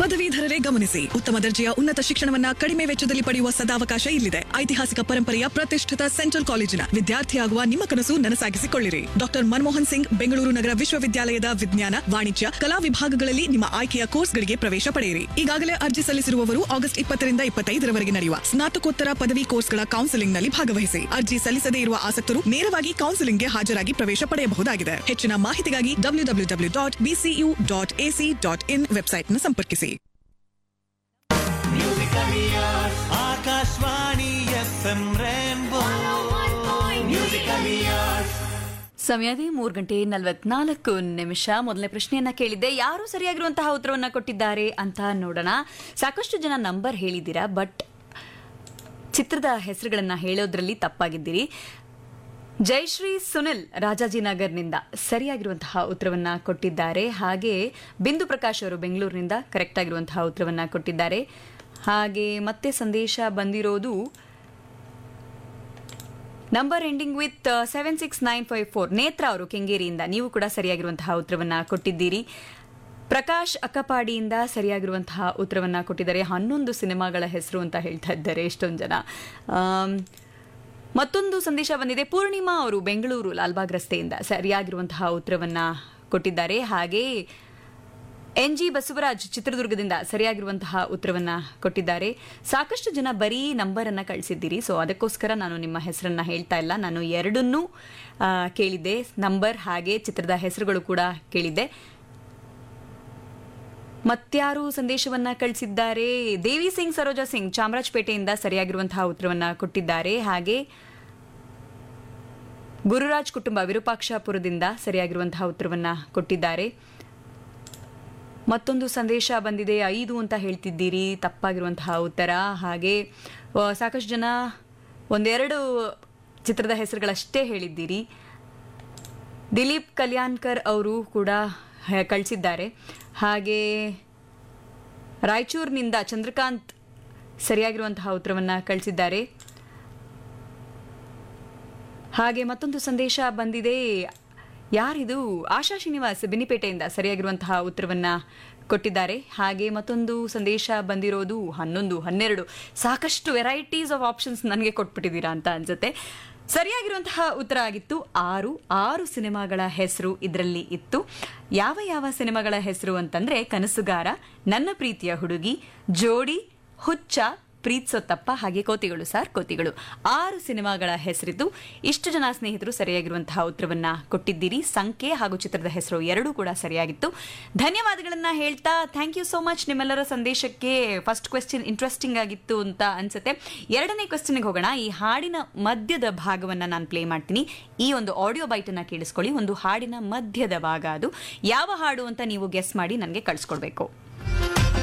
ಪದವೀಧರರೇ ಗಮನಿಸಿ ಉತ್ತಮ ದರ್ಜೆಯ ಉನ್ನತ ಶಿಕ್ಷಣವನ್ನ ಕಡಿಮೆ ವೆಚ್ಚದಲ್ಲಿ ಪಡೆಯುವ ಸದಾವಕಾಶ ಇಲ್ಲಿದೆ ಐತಿಹಾಸಿಕ ಪರಂಪರೆಯ ಪ್ರತಿಷ್ಠಿತ ಸೆಂಟ್ರಲ್ ಕಾಲೇಜಿನ ವಿದ್ಯಾರ್ಥಿಯಾಗುವ ನಿಮ್ಮ ಕನಸು ನನಸಾಗಿಸಿಕೊಳ್ಳಿರಿ ಡಾಕ್ಟರ್ ಮನಮೋಹನ್ ಸಿಂಗ್ ಬೆಂಗಳೂರು ನಗರ ವಿಶ್ವವಿದ್ಯಾಲಯದ ವಿಜ್ಞಾನ ವಾಣಿಜ್ಯ ಕಲಾ ವಿಭಾಗಗಳಲ್ಲಿ ನಿಮ್ಮ ಆಯ್ಕೆಯ ಕೋರ್ಸ್ಗಳಿಗೆ ಪ್ರವೇಶ ಪಡೆಯಿರಿ ಈಗಾಗಲೇ ಅರ್ಜಿ ಸಲ್ಲಿಸಿರುವವರು ಆಗಸ್ಟ್ ಇಪ್ಪತ್ತರಿಂದ ಇಪ್ಪತ್ತೈದರವರೆಗೆ ನಡೆಯುವ ಸ್ನಾತಕೋತ್ತರ ಪದವಿ ಕೋರ್ಸ್ಗಳ ಕೌನ್ಸೆಲಿಂಗ್ನಲ್ಲಿ ಭಾಗವಹಿಸಿ ಅರ್ಜಿ ಸಲ್ಲಿಸದೇ ಇರುವ ಆಸಕ್ತರು ನೇರವಾಗಿ ಕೌನ್ಸೆಲಿಂಗ್ಗೆ ಹಾಜರಾಗಿ ಪ್ರವೇಶ ಪಡೆಯಬಹುದಾಗಿದೆ ಹೆಚ್ಚಿನ ಮಾಹಿತಿಗಾಗಿ W W W dot BCU dot AC dot in ವೆಬ್ಸೈಟ್ನ ಸಂಪರ್ಕಿಸಿ Akashvani F M rainbow musical years ಸಮಯದೇ ಮೂರು ಗಂಟೆ ನಲವತ್ನಾಲ್ಕು ನಿಮಿಷ ಮೊದಲನೇ ಪ್ರಶ್ನೆಯನ್ನ ಕೇಳಿದ್ದೆ ಯಾರು ಸರಿಯಾಗಿರುವಂತಹ ಉತ್ತರವನ್ನ ಕೊಟ್ಟಿದ್ದಾರೆ ಅಂತ ನೋಡೋಣ ಸಾಕಷ್ಟು ಜನ ನಂಬರ್ ಹೇಳಿದ್ದೀರಾ ಬಟ್ ಚಿತ್ರದ ಹೆಸರುಗಳನ್ನ ಹೇಳೋದ್ರಲ್ಲಿ ತಪ್ಪಾಗಿದ್ದೀರಿ ಜಯಶ್ರೀ ಸುನಿಲ್ ರಾಜಾಜಿನಗರ್ನಿಂದ ಸರಿಯಾಗಿರುವಂತಹ ಉತ್ತರವನ್ನ ಕೊಟ್ಟಿದ್ದಾರೆ ಹಾಗೆ ಬಿಂದು ಪ್ರಕಾಶ್ ಅವರು ಬೆಂಗಳೂರಿನಿಂದ ಕರೆಕ್ಟ್ ಆಗಿರುವಂತಹ ಉತ್ತರವನ್ನ ಕೊಟ್ಟಿದ್ದಾರೆ ಹಾಗೆ ಮತ್ತೆ ಸಂದೇಶ ಬಂದಿರೋದು number ending with seven six nine five four Netra ಅವರು ಕೆಂಗೇರಿಯಿಂದ ನೀವು ಕೂಡ ಸರಿಯಾಗಿರುವಂತಹ ಉತ್ತರವನ್ನ ಕೊಟ್ಟಿದ್ದೀರಿ ಪ್ರಕಾಶ್ ಅಕ್ಕಪಾಡಿಯಿಂದ ಸರಿಯಾಗಿರುವಂತಹ ಉತ್ತರವನ್ನ ಕೊಟ್ಟಿದ್ದಾರೆ ಹನ್ನೊಂದು ಸಿನಿಮಾಗಳ ಹೆಸರು ಅಂತ ಹೇಳ್ತಾ ಇದ್ದಾರೆ ಎಷ್ಟೊಂದು ಜನ ಆಮ್, ಮತ್ತೊಂದು ಸಂದೇಶ ಬಂದಿದೆ ಪೂರ್ಣಿಮಾ ಅವರು ಬೆಂಗಳೂರು ಲಾಲ್ಬಾಗ್ ರಸ್ತೆಯಿಂದ ಸರಿಯಾಗಿರುವಂತಹ ಉತ್ತರವನ್ನ ಕೊಟ್ಟಿದ್ದಾರೆ ಹಾಗೆ ಎನ್ ಜಿ ಬಸವರಾಜ್ ಚಿತ್ರದುರ್ಗದಿಂದ ಸರಿಯಾಗಿರುವಂತಹ ಉತ್ತರವನ್ನ ಕೊಟ್ಟಿದ್ದಾರೆ ಸಾಕಷ್ಟು ಜನ ಬರೀ ನಂಬರ್ ಅನ್ನ ಕಳಿಸಿದ್ದೀರಿ ಸೊ ಅದಕ್ಕೋಸ್ಕರ ನಾನು ನಿಮ್ಮ ಹೆಸರನ್ನ ಹೇಳ್ತಾ ಇಲ್ಲ ನಾನು ಎರಡನ್ನೂ ಆ, ಕೇಳಿದ್ದೆ ನಂಬರ್ ಹಾಗೆ ಚಿತ್ರದ ಹೆಸರುಗಳು ಕೂಡ ಕೇಳಿದ್ದೆ ಮತ್ಯಾರು ಸಂದೇಶವನ್ನ ಕಳಿಸಿದ್ದಾರೆ ದೇವಿ ಸಿಂಗ್ ಸರೋಜಾ ಸಿಂಗ್ ಚಾಮರಾಜಪೇಟೆಯಿಂದ ಸರಿಯಾಗಿರುವಂತಹ ಉತ್ತರವನ್ನ ಕೊಟ್ಟಿದ್ದಾರೆ ಹಾಗೆ ಗುರುರಾಜ್ ಕುಟುಂಬ ವಿರೂಪಾಕ್ಷಪುರದಿಂದ ಸರಿಯಾಗಿರುವಂತಹ ಉತ್ತರವನ್ನ ಕೊಟ್ಟಿದ್ದಾರೆ ಮತ್ತೊಂದು ಸಂದೇಶ ಬಂದಿದೆ ಐದು ಅಂತ ಹೇಳ್ತಿದ್ದೀರಿ ತಪ್ಪಾಗಿರುವಂತಹ ಉತ್ತರ ಹಾಗೆ ಆ, ಸಾಕಷ್ಟು ಜನ ಒಂದೆರಡು ಚಿತ್ರದ ಹೆಸರುಗಳಷ್ಟೇ ಹೇಳಿದ್ದೀರಿ ದಿಲೀಪ್ ಕಲ್ಯಾಣ್ಕರ್ ಅವರು ಕೂಡ ಹೆ- ಕಳಿಸಿದ್ದಾರೆ ಹಾಗೆ ರಾಯಚೂರಿನಿಂದ ಚಂದ್ರಕಾಂತ್ ಸರಿಯಾಗಿರುವಂತಹ ಉತ್ತರವನ್ನ ಕಳಿಸಿದ್ದಾರೆ ಹಾಗೆ ಮತ್ತೊಂದು ಸಂದೇಶ ಬಂದಿದೆ ಯಾರಿದು ಆಶಾ ಶ್ರೀನಿವಾಸ್ ಬಿನಿಪೇಟೆಯಿಂದ ಸರಿಯಾಗಿರುವಂತಹ ಉತ್ತರವನ್ನ ಕೊಟ್ಟಿದ್ದಾರೆ ಹಾಗೆ ಮತ್ತೊಂದು ಸಂದೇಶ ಬಂದಿರೋದು ಹನ್ನೊಂದು ಹನ್ನೆರಡು ಸಾಕಷ್ಟು ವೆರೈಟೀಸ್ ಆಫ್ ಆಪ್ಷನ್ಸ್ ನನಗೆ ಕೊಟ್ಬಿಟ್ಟಿದ್ದೀರಾ ಅಂತ ಅನ್ಸುತ್ತೆ ಸರಿಯಾಗಿರುವಂತಹ ಉತ್ತರ ಆಗಿತ್ತು ಆರು ಆರು ಸಿನಿಮಾಗಳ ಹೆಸರು ಇದರಲ್ಲಿ ಇತ್ತು ಯಾವ ಯಾವ ಸಿನಿಮಾಗಳ ಹೆಸರು ಅಂತಂದ್ರೆ ಕನಸುಗಾರ ನನ್ನ ಪ್ರೀತಿಯ ಹುಡುಗಿ ಜೋಡಿ ಹುಚ್ಚ ಪ್ರೀತ್ಸೊತ್ತಪ್ಪ ಹಾಗೆ ಕೋತಿಗಳು ಸಾರ್ ಕೋತಿಗಳು ಆರು ಸಿನಿಮಾಗಳ ಹೆಸರಿದ್ದು ಇಷ್ಟು ಜನ ಸ್ನೇಹಿತರು ಸರಿಯಾಗಿರುವಂತಹ ಉತ್ತರವನ್ನ ಕೊಟ್ಟಿದ್ದೀರಿ ಸಂಖ್ಯೆ ಹಾಗೂ ಚಿತ್ರದ ಹೆಸರು ಎರಡೂ ಕೂಡ ಸರಿಯಾಗಿತ್ತು ಧನ್ಯವಾದಗಳನ್ನ ಹೇಳ್ತಾ ಥ್ಯಾಂಕ್ ಯು ಸೋ ಮಚ್ ನಿಮ್ಮೆಲ್ಲರ ಸಂದೇಶಕ್ಕೆ ಫಸ್ಟ್ ಕ್ವೆಶ್ಚನ್ ಇಂಟ್ರೆಸ್ಟಿಂಗ್ ಆಗಿತ್ತು ಅಂತ ಅನ್ಸುತ್ತೆ ಎರಡನೇ ಕ್ವೆಶ್ಚನ್ಗೆ ಹೋಗೋಣ ಈ ಹಾಡಿನ ಮಧ್ಯದ ಭಾಗವನ್ನ ನಾನು ಪ್ಲೇ ಮಾಡ್ತೀನಿ ಈ ಒಂದು ಆಡಿಯೋ ಬೈಟ್ ಅನ್ನ ಕೇಳಿಸ್ಕೊಳ್ಳಿ ಒಂದು ಹಾಡಿನ ಮಧ್ಯದ ಭಾಗ ಅದು ಯಾವ ಹಾಡು ಅಂತ ನೀವು ಗೆಸ್ ಮಾಡಿ ನನಗೆ ಕಳಿಸ್ಕೊಡ್ಬೇಕು